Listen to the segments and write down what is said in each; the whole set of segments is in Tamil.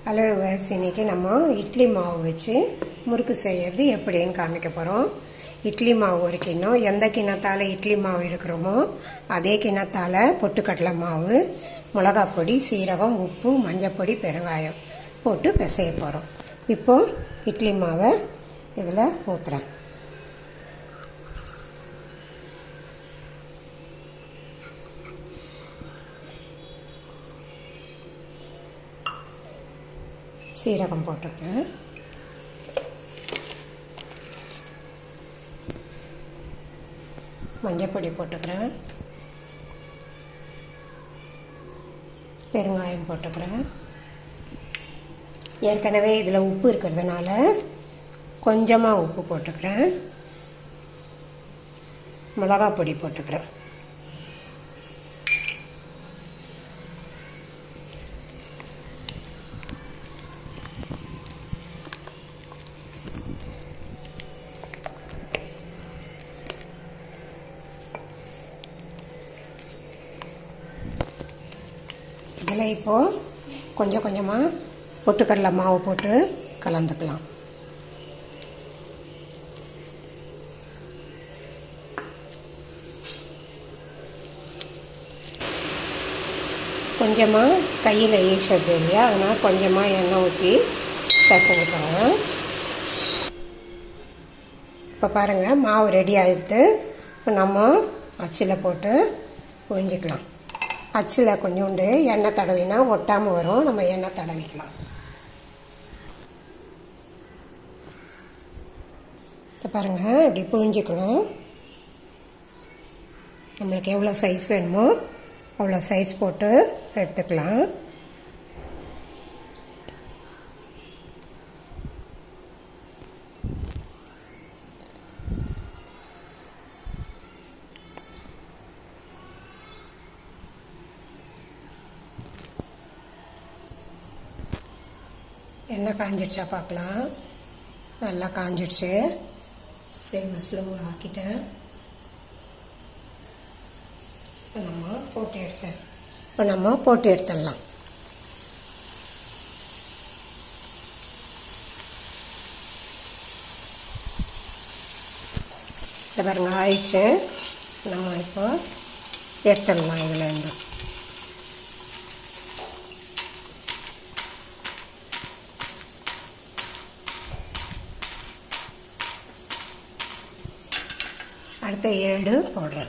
ஹலோ விவர்ஸ் இன்னைக்கு நம்ம இட்லி மாவு வச்சு முறுக்கு செய்யறது எப்படின்னு காமிக்க போகிறோம் இட்லி மாவு ஒரு கிண்ணம் எந்த கிண்ணத்தால் இட்லி மாவு எடுக்கிறோமோ அதே கிண்ணத்தால் பொட்டுக்கடலை மாவு மிளகாப் பொடி சீரகம் உப்பு மஞ்சப்பொடி பெருங்காயம் போட்டு பிசைய போகிறோம் இப்போ இட்லி மாவை இதில் ஊற்றுறேன் சீரகம் போட்டுக்கிறேன் மஞ்சப்பொடி போட்டுக்கிறேன் பெருங்காயம் போட்டுக்கிறேன் ஏற்கனவே இதில் உப்பு இருக்கிறதுனால கொஞ்சமாக உப்பு போட்டுக்கிறேன் மிளகாப் பொடி போட்டுக்கிறேன் இதில் இப்போது கொஞ்சம் கொஞ்சமாக பொட்டுக்கடலை மாவு போட்டு கலந்துக்கலாம் கொஞ்சமாக கையில் ஈஷது இல்லையா அதனால் கொஞ்சமாக எண்ணெய் ஊற்றி பிசைஞ்சுக்கிறேன் இப்போ பாருங்கள் மாவு ரெடி ஆகிடுது இப்போ நம்ம அச்சில் போட்டு புழிஞ்சிக்கலாம் அச்சில் கொஞ்சோண்டு எண்ணெய் தடவினா ஒட்டாமல் வரும் நம்ம எண்ணெய் தடவிக்கலாம் இப்போ பாருங்கள் இப்படி புழிஞ்சிக்கணும் நம்மளுக்கு எவ்வளோ சைஸ் வேணுமோ அவ்வளோ சைஸ் போட்டு எடுத்துக்கலாம் எண்ணெய் காஞ்சிடுச்சா பார்க்கலாம் நல்லா காஞ்சிடுச்சு ஃப்ளேம் ஸ்லோவில் ஆக்கிட்டேன் இப்போ நம்ம போட்டு எடுத்தேன் இப்போ நம்ம போட்டு எடுத்துடலாம் இந்த பாருங்க ஆயிடுச்சு நம்ம இப்போ எடுத்துடலாம் இதில் இருந்து அடுத்த ஏடு போடுறேன்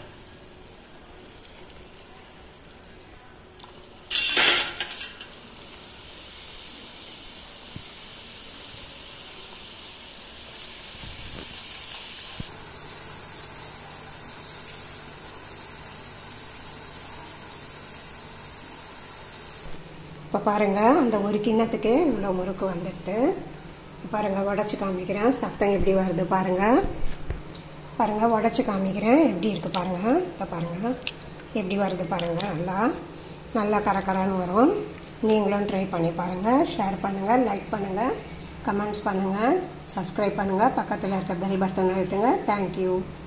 இப்போ பாருங்கள் அந்த ஒரு கிண்ணத்துக்கு இவ்வளோ முறுக்கு வந்துடுது பாருங்கள் உடச்சி காமிக்கிறேன் சத்தம் எப்படி வருது பாருங்கள் பாருங்கள் உடச்சி காமிக்கிறேன் எப்படி இருக்குது பாருங்கள் இதை பாருங்கள் எப்படி வருது பாருங்கள் நல்லா நல்லா கரக்கரான்னு வரும் நீங்களும் ட்ரை பண்ணி பாருங்கள் ஷேர் பண்ணுங்கள் லைக் பண்ணுங்கள் கமெண்ட்ஸ் பண்ணுங்கள் சப்ஸ்கிரைப் பண்ணுங்கள் பக்கத்தில் இருக்க பெல் பட்டன் அழுத்துங்க தேங்க்யூ